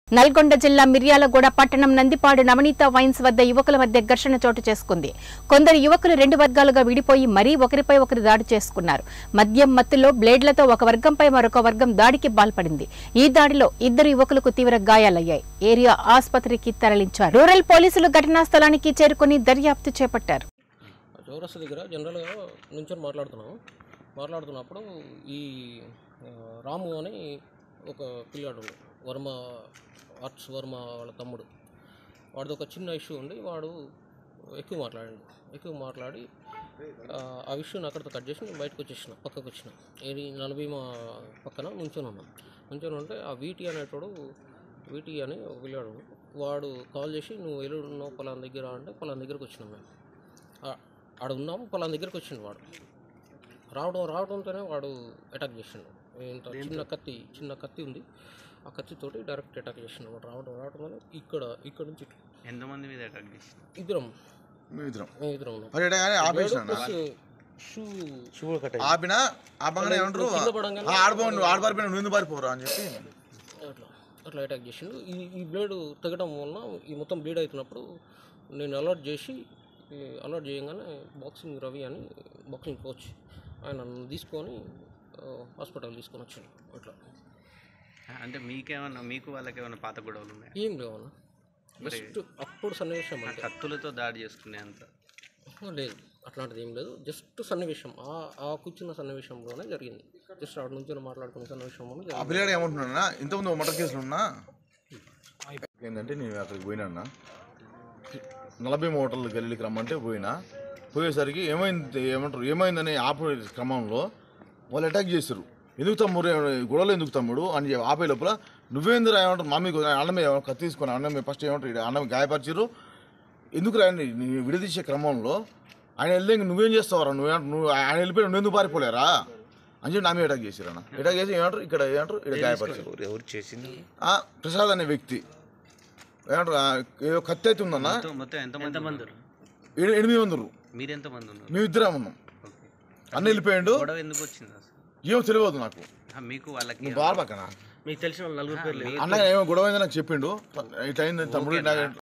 నల్గొండ జిల్లా మిర్యాలగూడ పట్టణం నందిపాడు నవనీత వైన్స్ వద్ద యువకుల మధ్య ఘర్షణ చోటు చేసుకుంది కొందరు యువకులు రెండు వర్గాలుగా విడిపోయి మరీ ఒకరిపై ఒకరు దాడి చేసుకున్నారు మద్యం మత్తులో బ్లేడ్లతో ఒక వర్గంపై మరొక వర్గం దాడికి పాల్పడింది ఈ దాడిలో ఇద్దరు యువకులకు తీవ్ర గాయాలయ్యాయి ఏరియా ఆసుపత్రికి తరలించారు రూరల్ పోలీసులు ఘటనా స్థలానికి చేరుకుని దర్యాప్తు చేపట్టారు చౌరస్తా దగ్గర జనరల్గా నుంచొని మాట్లాడుతున్నాము మాట్లాడుతున్నప్పుడు ఈ ఆ, రాము అని ఒక పిల్లాడు వర్మ ఆర్ట్స్ వర్మ వాళ్ళ తమ్ముడు వాడిది ఒక చిన్న ఇష్యూ ఉండి వాడు ఎక్కువ మాట్లాడాడు ఎక్కువ మాట్లాడి ఆ, ఆ విషయం అక్కడితో కట్ చేసి నేను బయటకు వచ్చేసిన పక్కకు వచ్చిన ఏది నలభీమా పక్కన నుంచొని ఉన్నాం నుంచొని ఉంటే ఆ వీటి అనేటోడు వీటి అని ఒక పిల్లాడు వాడు కాల్ చేసి నువ్వు ఎల్లున్నావు పలానా దగ్గర అంటే పలానా దగ్గరకు వచ్చినాం మేము ఆ- ఆడ ఉన్నాము పలానా దగ్గరకు వచ్చిండు వాడు రావడం రావడంతోనే వాడు అటాక్ చేసిండు ఇంత చిన్న కత్తి చిన్న కత్తి ఉంది ఆ కత్తితోటి డైరెక్ట్ అటాక్ చేసిండు వాడు రావడం రావడంతోనే ఇక్కడ ఇక్కడ నుంచి ఇటు. ఎంతమంది మీద అటాక్ చేసి ఇద్దరం మేము ఇద్దరం మేము ఇద్దరం ఉన్నాం మరి ఎట్లా కానీ ఆపేసిన ప్లస్ షూ ఆపిన ఆపగానే ఏమంటారు కింద పడంగానే ఆడిపోను నువ్వు ఆడపారిపోయినా నువ్వు ఎందుకు పారిపోరా అని చెప్పి అట్లా అట్లా అటాక్ చేసిండు ఈ ఈ బ్లేడ్ తెగడం వలన ఈ మొత్తం బ్లీడ్ అవుతున్నప్పుడు నేను అలర్ట్ చేసి అలర్ట్ చేయగానే బాక్సింగ్ రవి అని బాక్సింగ్ కోచ్ ఆయన నన్ను తీసుకొని హాస్పిటల్ తీసుకొని వచ్చాడు అట్లా అంటే మీకేమన్నా మీకు వాళ్ళకి ఏమైనా పాత గొడవలు ఉన్నాయి ఏం లేవన్నా జస్ట్ అప్పుడు సన్నివేశం అంటే కత్తులతో దాడి చేసుకునే అంత లేదు అట్లాంటిది ఏం లేదు జస్ట్ సన్నివేశం ఆ ఆ కూర్చున్న సన్నివేశంలోనే జరిగింది జస్ట్ అక్కడ నుంచి మాట్లాడుకున్న సన్నివేశంలోనే ఆ జరిగింది పిల్లగాడు ఏమంటున్నా ఇంతకుముందు మటర్ కేసులు ఉన్నా ఏంటంటే నేను అక్కడికి పోయినా నలభై హోటల్ గల్లీకి రమ్మంటే పోయినా పోయేసరికి ఏమైంది ఏమంటారు ఏమైందని ఆపే క్రమంలో వాళ్ళు అటాక్ చేశారు ఎందుకు తమ్ముడు గొడవలు ఎందుకు తమ్ముడు అని చెప్పి ఆపే లోపల నువ్వేందుకు ఏమంటారు మా మీద అన్నం మీద ఏమన్నా కత్తి తీసుకొని అన్నం మీద ఫస్ట్ ఏమంటారు ఈడ అన్నం గాయపరిచారు ఎందుకు రాయండి నేను విడదీసే క్రమంలో ఆయన వెళ్తే ఇంక నువ్వేం చేస్తావురా నువ్వు నువ్వు ఆయన వెళ్ళిపోయి నువ్వు ఎందుకు పారిపోలేరా అని చెప్పి నా మీద అటాక్ చేశారు అన్న అటాక్ చేసి ఏమంటారు ఇక్కడ ఏమంటారు ఇక్కడ గాయపరిచారు ఎవరు చేసింది ఆ, ప్రసాద్ అనే వ్యక్తి ఏమంటారు ఆ, ఏదో కత్తి అయితే ఉందన్న మొత్తం మొత్తం ఎంతమంది మంది ఎని- ఎనిమిది మంది ఉన్నారు. మీరు ఎంతమంది ఉన్నారు మేము ఇద్దరం ఉన్నాం ఓకే అన్న వెళ్ళిపోయాడు గొడవ ఎందుకు వచ్చింది అసలు ఏమో తెలియదు నాకు ఆ, మీకు వాళ్ళకి నువ్వు బాగా పక్కన మీకు తెలిసిన నలుగురు పేర్లు అన్న ఏమో గొడవ అయిందని నాకు చెప్పిండు ఇట్లా అయింది తమ్ముడు నాకు